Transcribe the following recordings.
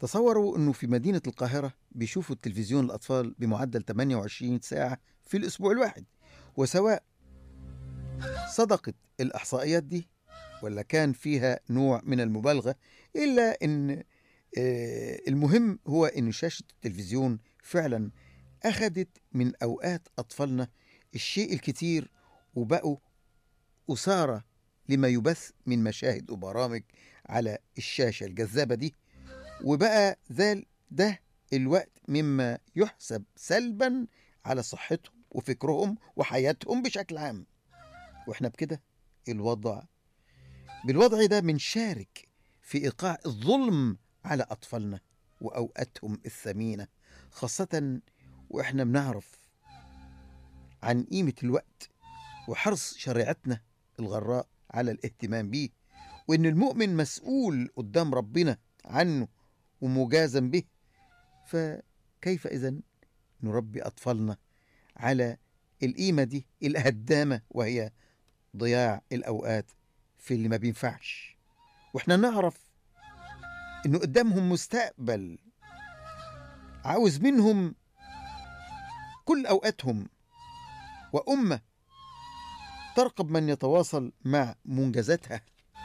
تصوروا أنه في مدينة القاهرة بيشوفوا التلفزيون الأطفال بمعدل 28 ساعة في الأسبوع الواحد وسواء صدقت الإحصائيات دي ولا كان فيها نوع من المبالغة إلا أن آه، المهم هو أن شاشة التلفزيون فعلا أخذت من أوقات أطفالنا الشيء الكتير وبقوا أسارة لما يبث من مشاهد وبرامج على الشاشة الجذابة دي وبقى ذال ده الوقت مما يحسب سلبا على صحتهم وفكرهم وحياتهم بشكل عام واحنا بكده الوضع بالوضع ده بنشارك في ايقاع الظلم على اطفالنا واوقاتهم الثمينه خاصه واحنا بنعرف عن قيمه الوقت وحرص شريعتنا الغراء على الاهتمام بيه وان المؤمن مسؤول قدام ربنا عنه ومجازا به فكيف اذا نربي اطفالنا على القيمه دي الهدامه وهي ضياع الاوقات في اللي ما بينفعش واحنا نعرف انه قدامهم مستقبل عاوز منهم كل اوقاتهم وامه ترقب من يتواصل مع منجزاتها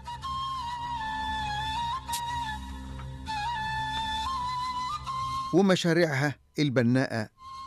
ومشاريعها البناءة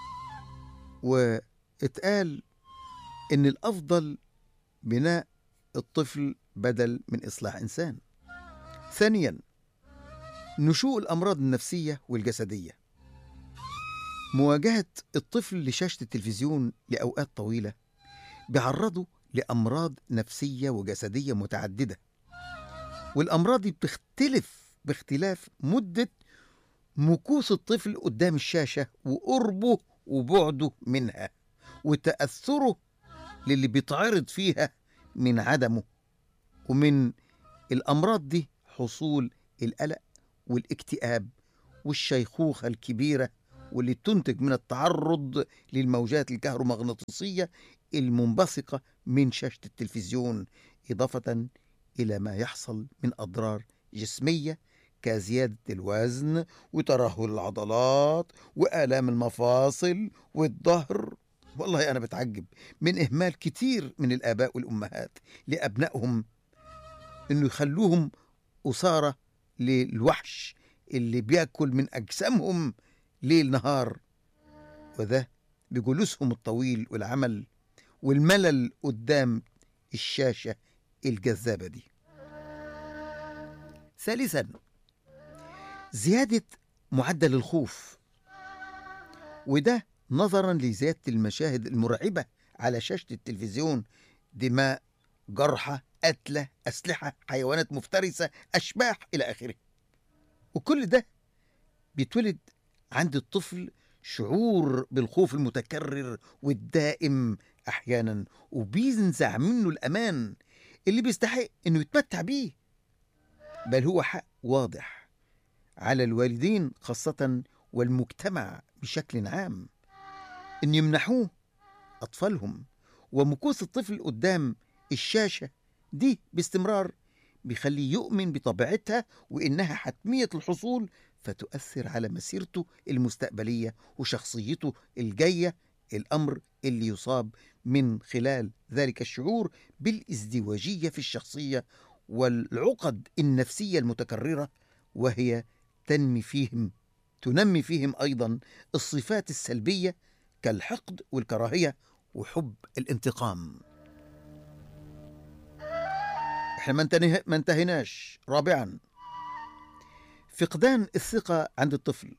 واتقال إن الأفضل بناء الطفل بدل من إصلاح إنسان ثانيا نشوء الأمراض النفسية والجسدية مواجهة الطفل لشاشة التلفزيون لأوقات طويلة بيعرضه لأمراض نفسية وجسدية متعددة والأمراض دي بتختلف باختلاف مدة مكوث الطفل قدام الشاشة وقربه وبعده منها وتأثره للي بيتعرض فيها من عدمه ومن الأمراض دي حصول القلق والاكتئاب والشيخوخة الكبيرة واللي تنتج من التعرض للموجات الكهرومغناطيسية المنبثقة من شاشة التلفزيون إضافة إلى ما يحصل من أضرار جسمية كزيادة الوزن وترهل العضلات وآلام المفاصل والظهر والله أنا بتعجب من إهمال كتير من الآباء والأمهات لأبنائهم إنه يخلوهم أسارة للوحش اللي بياكل من أجسامهم ليل نهار وده بجلوسهم الطويل والعمل والملل قدام الشاشة الجذابة دي ثالثا زيادة معدل الخوف وده نظرا لزيادة المشاهد المرعبة على شاشة التلفزيون دماء جرحى قتلى أسلحة حيوانات مفترسة أشباح إلى آخره وكل ده بيتولد عند الطفل شعور بالخوف المتكرر والدائم أحيانا وبينزع منه الأمان اللي بيستحق إنه يتمتع بيه بل هو حق واضح على الوالدين خاصة والمجتمع بشكل عام إن يمنحوه أطفالهم ومكوث الطفل قدام الشاشة دي باستمرار بيخليه يؤمن بطبيعتها وإنها حتمية الحصول فتؤثر على مسيرته المستقبلية وشخصيته الجاية الأمر اللي يصاب من خلال ذلك الشعور بالازدواجية في الشخصية والعقد النفسية المتكررة وهي تنمي فيهم تنمي فيهم أيضا الصفات السلبية كالحقد والكراهية وحب الانتقام احنا ما انتهي- ما انتهيناش رابعا فقدان الثقة عند الطفل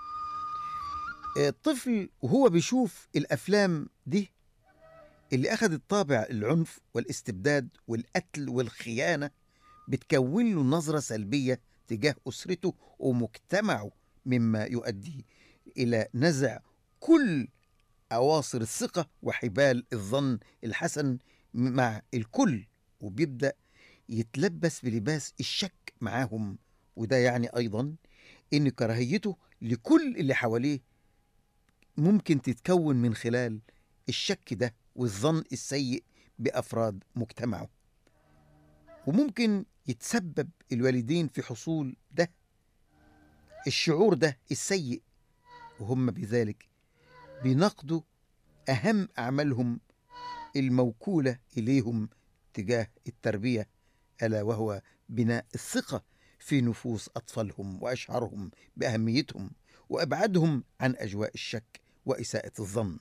الطفل وهو بيشوف الأفلام دي اللي أخذت طابع العنف والاستبداد والقتل والخيانة بتكون له نظرة سلبية تجاه أسرته ومجتمعه مما يؤدي إلى نزع كل أواصر الثقة وحبال الظن الحسن مع الكل وبيبدأ يتلبس بلباس الشك معاهم وده يعني أيضا إن كراهيته لكل اللي حواليه ممكن تتكون من خلال الشك ده والظن السيء بأفراد مجتمعه وممكن يتسبب الوالدين في حصول ده الشعور ده السيء وهم بذلك بينقضوا أهم أعمالهم الموكولة إليهم تجاه التربية ألا وهو بناء الثقة في نفوس أطفالهم وأشعارهم بأهميتهم وأبعدهم عن أجواء الشك وإساءة الظن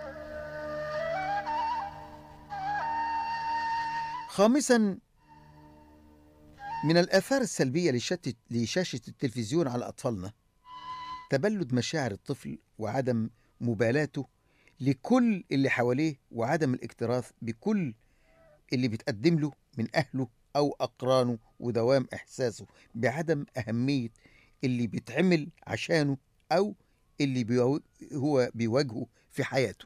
خامسا من الآثار السلبية لشت- لشاشة التلفزيون على أطفالنا تبلد مشاعر الطفل وعدم مبالاته لكل اللي حواليه وعدم الاكتراث بكل اللي بتقدم له من أهله أو أقرانه ودوام إحساسه بعدم أهمية اللي بيتعمل عشانه أو اللي بيو... هو بيواجهه في حياته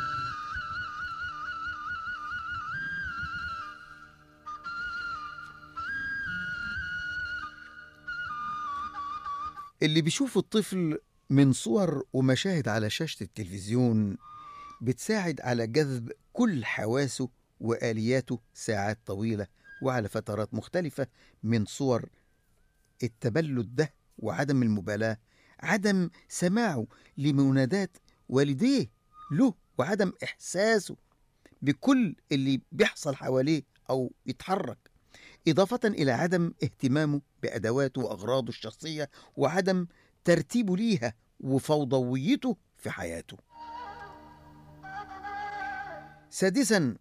اللي بيشوف الطفل من صور ومشاهد على شاشة التلفزيون بتساعد على جذب كل حواسه وآلياته ساعات طويلة وعلى فترات مختلفة من صور التبلد ده وعدم المبالاة عدم سماعه لمنادات والديه له وعدم إحساسه بكل اللي بيحصل حواليه أو يتحرك إضافة إلى عدم اهتمامه بأدواته وأغراضه الشخصية وعدم ترتيبه ليها وفوضويته في حياته سادسا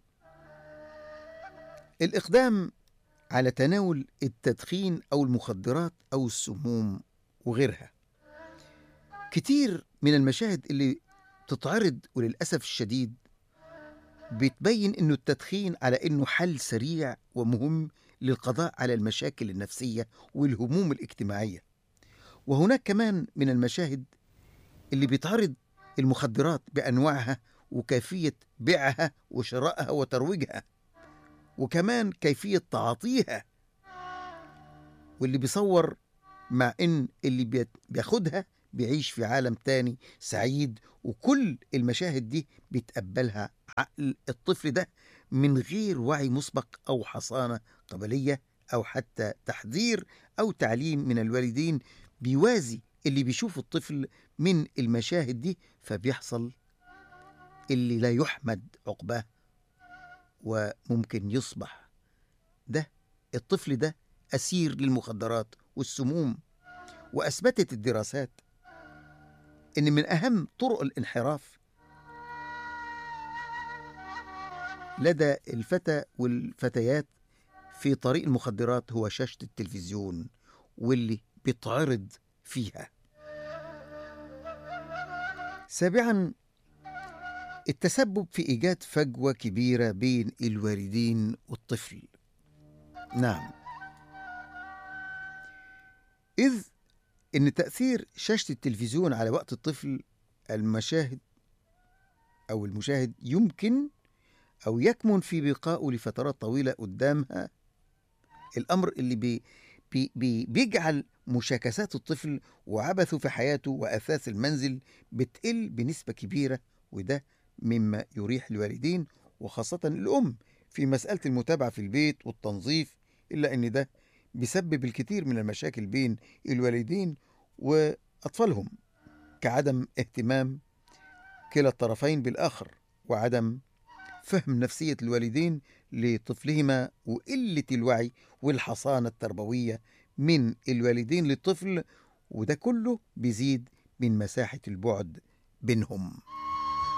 الإقدام على تناول التدخين أو المخدرات أو السموم وغيرها كتير من المشاهد اللي تتعرض وللأسف الشديد بتبين انه التدخين على انه حل سريع ومهم للقضاء على المشاكل النفسيه والهموم الاجتماعيه وهناك كمان من المشاهد اللي بتعرض المخدرات بانواعها وكيفيه بيعها وشرائها وترويجها وكمان كيفيه تعاطيها واللي بيصور مع ان اللي بيت- بياخدها بيعيش في عالم تاني سعيد وكل المشاهد دي بيتقبلها عقل الطفل ده من غير وعي مسبق أو حصانة قبلية أو حتى تحذير أو تعليم من الوالدين بيوازي اللي بيشوف الطفل من المشاهد دي فبيحصل اللي لا يحمد عقباه وممكن يصبح ده الطفل ده أسير للمخدرات والسموم وأثبتت الدراسات إن من أهم طرق الانحراف لدى الفتى والفتيات في طريق المخدرات هو شاشة التلفزيون واللي بيتعرض فيها سابعا التسبب في إيجاد فجوة كبيرة بين الوالدين والطفل نعم إذ إن تأثير شاشة التلفزيون على وقت الطفل المشاهد أو المشاهد يمكن أو يكمن في بقائه لفترات طويلة قدامها الأمر اللي بي بي بي بيجعل مشاكسات الطفل وعبثه في حياته وأثاث المنزل بتقل بنسبة كبيرة وده مما يريح الوالدين وخاصة الأم في مسألة المتابعة في البيت والتنظيف إلا أن ده بيسبب الكثير من المشاكل بين الوالدين وأطفالهم كعدم اهتمام كلا الطرفين بالآخر وعدم فهم نفسية الوالدين لطفلهما وقلة الوعي والحصانة التربوية من الوالدين للطفل وده كله بيزيد من مساحة البعد بينهم